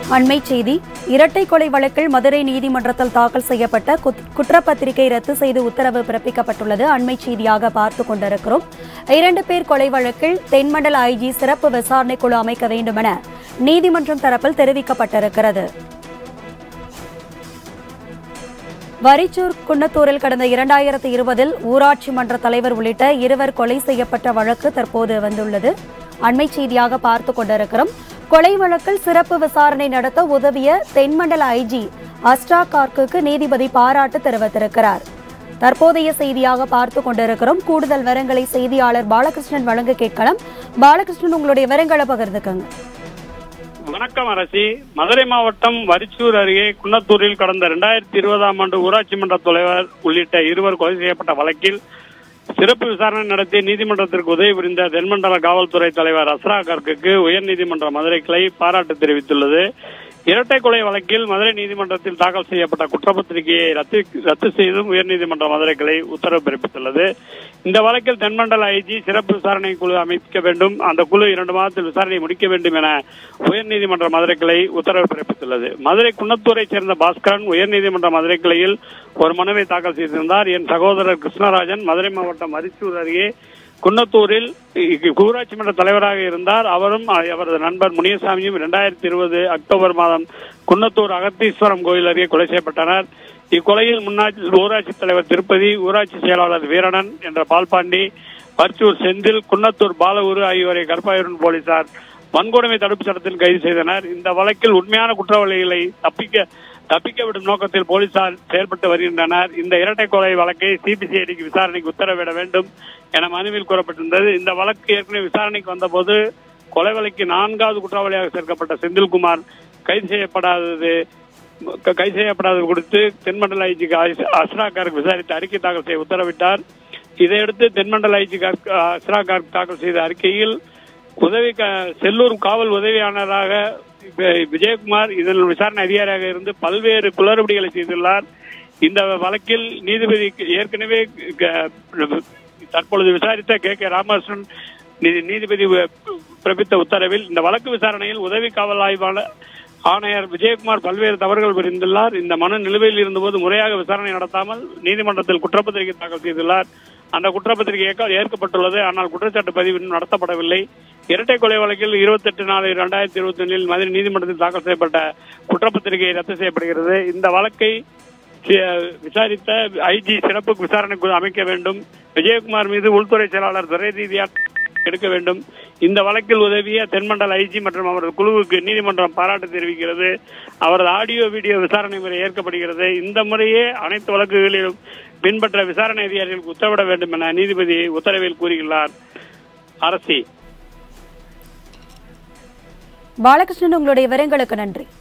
அண்மை செய்தி இரட்டை கொலை வழக்கில் மதுரை நீதிமன்றத்தில் தாக்கல் செய்யப்பட்ட குத்- குற்றப்பத்திரிகை ரத்து செய்து உத்தரவு பிறப்பிக்கப்பட்டுள்ளது அண்மை செய்தியாக பார்த்து கொண்டிருக்கிறோம் இரண்டு பேர் கொலை வழக்கில் தென்மண்டல ஐஜி சிறப்பு விசாரணை குழு அமைக்க வேண்டுமென நீதிமன்றம் தரப்பில் தெரிவிக்கப்பட்டிருக்கிறது வரிச்சூர் குன்னத்தூரில் கடந்த இரண்டாயிரத்து இருபதில் ஊராட்சி மன்ற தலைவர் உள்ளிட்ட இருவர் கொலை செய்யப்பட்ட வழக்கு தற்போது வந்துள்ளது அண்மை செய்தியாக பார்த்து கொண்டிருக்கிறோம் கொலை வழக்கில் சிறப்பு விசாரணை நடத்த உதவிய தென்மண்டல ஐஜி அஸ்டா கார்க்குக்கு நீதிபதி பாராட்டு தெரிவித்திருக்கிறார் தற்போதைய செய்தியாக பார்த்து கொண்டிருக்கிறோம் கூடுதல் விவரங்களை செய்தியாளர் பாலகிருஷ்ணன் வழங்க கேட்கலாம் பாலகிருஷ்ணன் உங்களுடைய விவரங்களை பகிர்ந்துக்கங்க வணக்கம் அரசி மதுரை மாவட்டம் வரிச்சூர் அருகே குன்னத்தூரில் கடந்த இரண்டாயிரத்தி இருபதாம் ஆண்டு ஊராட்சி மன்ற தலைவர் உள்ளிட்ட இருவர் கொலை செய்யப்பட்ட வழக்கில் சிறப்பு விசாரணை நடத்தி நீதிமன்றத்திற்கு உதவி புரிந்த தென்மண்டல காவல்துறை தலைவர் அஸ்ரா கர்க்குக்கு உயர்நீதிமன்ற மதுரை கிளை பாராட்டு தெரிவித்துள்ளது இரட்டை கொலை வழக்கில் மதுரை நீதிமன்றத்தில் தாக்கல் செய்யப்பட்ட குற்றப்பத்திரிகையை ரத்து ரத்து செய்தும் உயர்நீதிமன்ற மதுரை கிளை உத்தரவு பிறப்பித்துள்ளது இந்த வழக்கில் தென்மண்டல ஐஜி சிறப்பு விசாரணை குழு அமைக்க வேண்டும் அந்த குழு இரண்டு மாதத்தில் விசாரணை முடிக்க வேண்டும் என உயர்நீதிமன்ற மதுரை கிளை உத்தரவு பிறப்பித்துள்ளது மதுரை குன்னத்தூரை சேர்ந்த பாஸ்கரன் உயர்நீதிமன்ற மதுரை கிளையில் ஒரு மனுவை தாக்கல் செய்திருந்தார் என் சகோதரர் கிருஷ்ணராஜன் மதுரை மாவட்டம் அரிச்சூர் அருகே குன்னத்தூரில் இ- ஊராட்சி மன்ற தலைவராக இருந்தார் அவரும் அ- அவரது நண்பர் முனியசாமியும் இரண்டாயிரத்தி இருபது அக்டோபர் மாதம் குன்னத்தூர் அகத்தீஸ்வரம் கோயில் அருகே கொலை செய்யப்பட்டனர் இக்கொலையில் முன்னாள் ஊராட்சி தலைவர் திருப்பதி ஊராட்சி செயலாளர் வீரணன் என்ற பால்பாண்டி பர்ச்சூர் செந்தில் குன்னத்தூர் பாலகுரு ஆகியோரை கற்பாயூரன் போலீசார் வன்கொடுமை தடுப்பு சட்டத்தில் கைது செய்தனர் இந்த வழக்கில் உண்மையான குற்றவாளிகளை தப்பிக்க தப்பிக்க விடும் நோக்கத்தில் போலீசார் செயல்பட்டு வருகின்றனர் இந்த இரட்டை கொலை வழக்கை சிபிசிஐடிக்கு விசாரணைக்கு உத்தரவிட வேண்டும் என மனுவில் கூறப்பட்டிருந்தது இந்த வழக்கு ஏற்கனவே விசாரணைக்கு வந்தபோது கொலை வழக்கு நான்காவது குற்றவாளியாக சேர்க்கப்பட்ட செந்தில்குமார் கைது செய்யப்படாதது க- கைது செய்யப்படாதது குறித்து தென்மண்டல ஐஜிக்கு அஸ்ரா கார்க் விசாரித்து அறிக்கை தாக்கல் செய்ய உத்தரவிட்டார் இதையடுத்து தென்மண்டல ஐஜி கார்க் அஸ்ரா கார்க் தாக்கல் செய்த அறிக்கையில் உதவி க- செல்லூர் காவல் உதவியாளராக வி- விஜயகுமார் இதன் விசாரணை அதிகாரியாக இருந்து பல்வேறு குளறுபடிகளை செய்துள்ளார் இந்த வழக்கில் நீதிபதி ஏற்கனவே க- தற்பொழுது விசாரித்த கே கே ராமகிருஷ்ணன் நீதி- நீதிபதி வ- பிறப்பித்த உத்தரவில் இந்த வழக்கு விசாரணையில் உதவி காவல் ஆய்வாளர் ஆணையர் விஜயகுமார் பல்வேறு தவறுகள் புரிந்துள்ளார் இந்த மனு நிலுவையில் இருந்தபோது முறையாக விசாரணை நடத்தாமல் நீதிமன்றத்தில் குற்றப்பத்திரிகை தாக்கல் செய்துள்ளார் அந்த குற்றப்பத்திரிகை ஏற்க- ஏற்கப்பட்டுள்ளது ஆனால் குற்றச்சாட்டு பதிவு இன்னும் நடத்தப்படவில்லை இரட்டை கொலை வழக்கில் இருபத்தெட்டு நாலு இரண்டாயிரத்தி இருபத்தி ஒன்றில் மதுரை நீதிமன்றத்தில் தாக்கல் செய்யப்பட்ட குற்றப்பத்திரிகை ரத்து செய்யப்படுகிறது இந்த வழக்கை சி- விசாரித்த ஐஜி சிறப்பு விசாரணை குழு அமைக்க வேண்டும் விஜயகுமார் மீது உள்துறை செயலாளர் துறை ரீதியாக எடுக்க வேண்டும் இந்த வழக்கில் உதவிய தென்மண்டல ஐஜி மற்றும் அவரது குழுவுக்கு நீதிமன்றம் பாராட்டு தெரிவிக்கிறது அவரது ஆடியோ வீடியோ விசாரணை முறை ஏற்கப்படுகிறது இந்த முறையே அனைத்து வழக்குகளிலும் பின்பற்ற விசாரணை அதிகாரிகளுக்கு உத்தரவிட வேண்டும் என நீதிபதி உத்தரவில் கூறியுள்ளார் அரசி பாலகிருஷ்ணன் உங்களுடைய விவரங்களுக்கு நன்றி